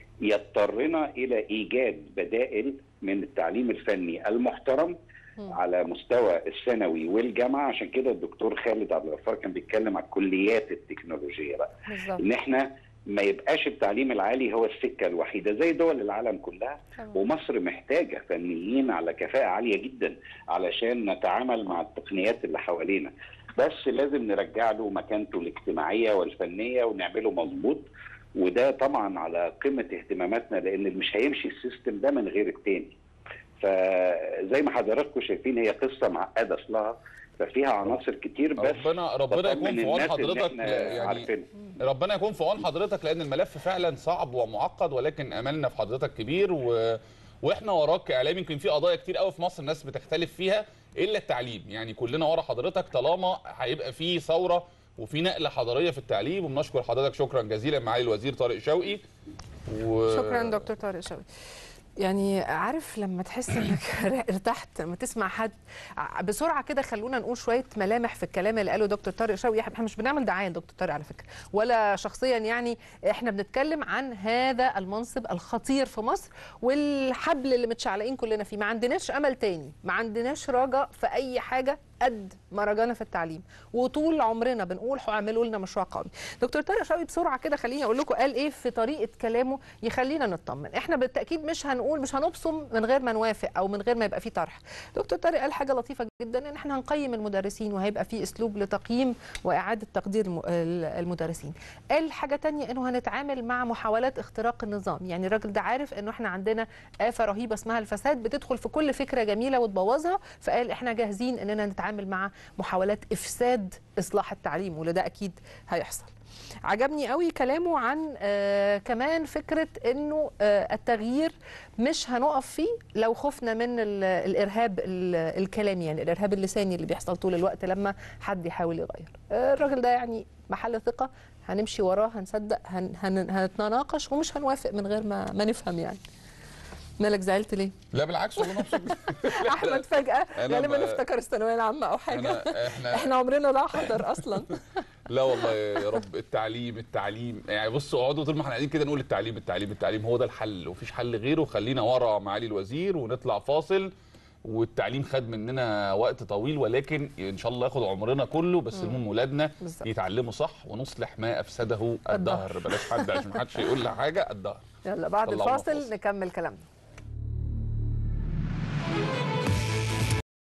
يضطرنا الى ايجاد بدائل من التعليم الفني المحترم على مستوى الثانوي والجامعه عشان كده الدكتور خالد عبد الغفار كان بيتكلم على الكليات التكنولوجيه بقى بالظبط ان احنا ما يبقاش التعليم العالي هو السكه الوحيده زي دول العالم كلها تمام. ومصر محتاجه فنيين على كفاءه عاليه جدا علشان نتعامل مع التقنيات اللي حوالينا بس لازم نرجع له مكانته الاجتماعيه والفنيه ونعمله مظبوط وده طبعا على قمه اهتماماتنا لان مش هيمشي السيستم ده من غير التاني فزي ما حضراتكم شايفين هي قصه معقده اصلها ففيها عناصر كتير بس ربنا ربنا يكون بطمن في عون الناس إن حضرتك إحنا يعني عارفينها. ربنا يكون في عون حضرتك لان الملف فعلا صعب ومعقد ولكن املنا في حضرتك كبير و... واحنا وراك كاعلام يمكن في قضايا كتير قوي في مصر الناس بتختلف فيها الا التعليم يعني كلنا ورا حضرتك طالما هيبقى في ثوره وفي نقله حضاريه في التعليم وبنشكر حضرتك شكرا جزيلا معالي الوزير طارق شوقي و... شكرا دكتور طارق شوقي يعني عارف لما تحس انك ارتحت لما تسمع حد ع- بسرعه كده خلونا نقول شويه ملامح في الكلام اللي قاله دكتور طارق شوقي احنا مش بنعمل دعايه لدكتور طارق على فكره ولا شخصيا يعني احنا بنتكلم عن هذا المنصب الخطير في مصر والحبل اللي متشعلقين كلنا فيه ما عندناش امل تاني ما عندناش رجاء في اي حاجه قد مهرجانه في التعليم وطول عمرنا بنقول هيعملوا لنا مشروع قومي دكتور طارق شوقي بسرعه كده خليني اقول لكم قال ايه في طريقه كلامه يخلينا نطمن احنا بالتاكيد مش هنقول مش هنبصم من غير ما نوافق او من غير ما يبقى في طرح دكتور طارق قال حاجه لطيفه جدا ان احنا هنقيم المدرسين وهيبقى في اسلوب لتقييم واعاده تقدير الم- ال- المدرسين قال حاجه تانية انه هنتعامل مع محاولات اختراق النظام يعني الراجل ده عارف انه احنا عندنا آفة رهيبة اسمها الفساد بتدخل في كل فكرة جميلة وتبوظها فقال احنا جاهزين اننا نتعامل مع محاولات افساد اصلاح التعليم وده اكيد هيحصل عجبني قوي كلامه عن آه كمان فكرة انه آه التغيير مش هنقف فيه لو خفنا من ال- الارهاب ال- الكلامي يعني الارهاب اللساني اللي بيحصل طول الوقت لما حد يحاول يغير آه الراجل ده يعني محل ثقة هنمشي وراه هنصدق هن هن هنتناقش ومش هنوافق من غير ما, ما نفهم يعني مالك زعلت ليه؟ لا بالعكس والله مبسوط احمد فجأة أنا غالبا ب- افتكر الثانوية العامة او حاجة أنا احنا احنا عمرنا لا حضر اصلا لا والله يا رب التعليم التعليم يعني بصوا اقعدوا طول ما احنا قاعدين كده نقول التعليم التعليم التعليم هو ده الحل ومفيش حل غيره خلينا ورا معالي الوزير ونطلع فاصل والتعليم خد مننا وقت طويل ولكن ان شاء الله ياخد عمرنا كله بس المهم ولادنا بالظبط. يتعلموا صح ونصلح ما افسده الدهر بلاش حد عشان ما حدش يقول لي حاجه الدهر يلا بعد طلعونا الفاصل فاصل. نكمل كلامنا